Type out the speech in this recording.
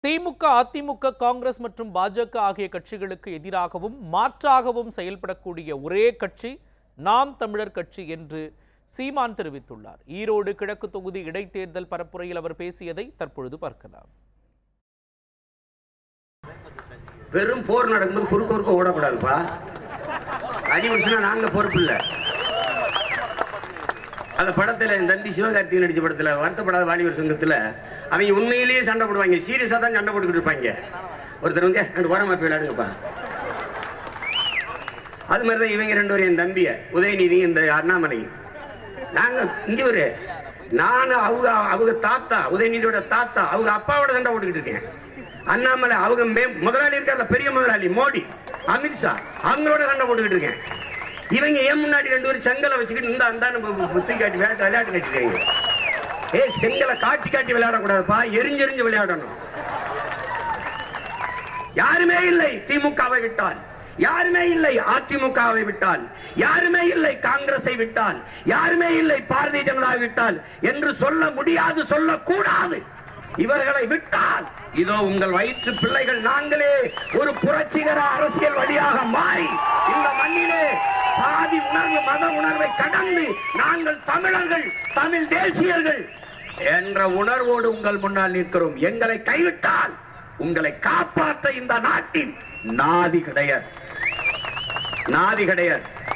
திமுக அதிமுக காங்கிரஸ் மற்றும் பாஜக ஆகிய கட்சிகளுக்கு எதிராகவும் மாற்றாகவும் செயல்படக்கூடிய ஒரே கட்சி நாம் தமிழர் கட்சி என்று சீமான் தெரிவித்துள்ளார் ஈரோடு கிழக்கு தொகுதி இடைத்தேர்தல் பரப்புரையில் அவர் பேசியதை தற்பொழுது பார்க்கலாம் பெரும் போர் நடக்கும்போது குறுக்க குறுக்க ஓடக்கூடாதுப்பா அடி வருஷம்னா நாங்க பொறுப்பு இல்ல அந்த படத்துல என் தம்பி சிவகார்த்திகேயன் நடிச்ச படத்துல வருத்தப்படாத வாலிபர் சங்கத்துல அவங்க உண்மையிலேயே சண்டை போடுவாங்க சீரியஸா தான் சண்டை போட்டுக்கிட்டு இருப்பாங்க ஒருத்தர் வந்து ரெண்டு ஓரமா போய் விளையாடுங்கப்பா அது மாதிரி தான் இவங்க ரெண்டு பேரும் என் தம்பிய உதயநிதி இந்த அண்ணாமலை நாங்க இங்க ஒரு நான் அவங்க அவங்க தாத்தா உதயநிதியோட தாத்தா அவங்க அப்பாவோட சண்டை போட்டுக்கிட்டு இருக்கேன் அண்ணாமலை அவங்க மே- முதலாளி இருக்கார்ல பெரிய முதலாளி மோடி அமித்ஷா அவங்களோட சண்டை போட்டுக்கிட்டு இருக்கேன் இவங்க ஏன் முன்னாடி ரெண்டு பேரும் செங்கலை வச்சுக்கிட்டு இந்த அந்த புத்தி காட்டி விளையாட்டு விளையாட்டு கட்டிருக்காங்க ஏ செங்கலை காட்டி காட்டி விளையாடக்கூடாதுப்பா எரிஞ்செரிஞ்சு விளையாடணும் யாருமே இல்லை திமுகவை விட்டால் யாருமே இல்லை அதிமுகவை விட்டால் யாருமே இல்லை காங்கிரஸை விட்டால் யாருமே இல்லை பாரதிய ஜனதாவை விட்டால் என்று சொல்ல முடியாது சொல்லக்கூடாது இவர்களை விட்டால் இதோ உங்கள் வயிற்று பிள்ளைகள் நாங்களே ஒரு புரட்சிகர அரசியல் வழியாக மாறி இந்த மண்ணிலே சாதி உணர்வு மத உணர்வை கடந்து நாங்கள் தமிழர்கள் தமிழ் தேசியர்கள் என்ற உணர்வோடு உங்கள் முன்னால் நிற்கிறோம் எங்களை கைவிட்டால் உங்களை காப்பாற்ற இந்த நாட்டில் நாதி கிடையாது நாதி கிடையாது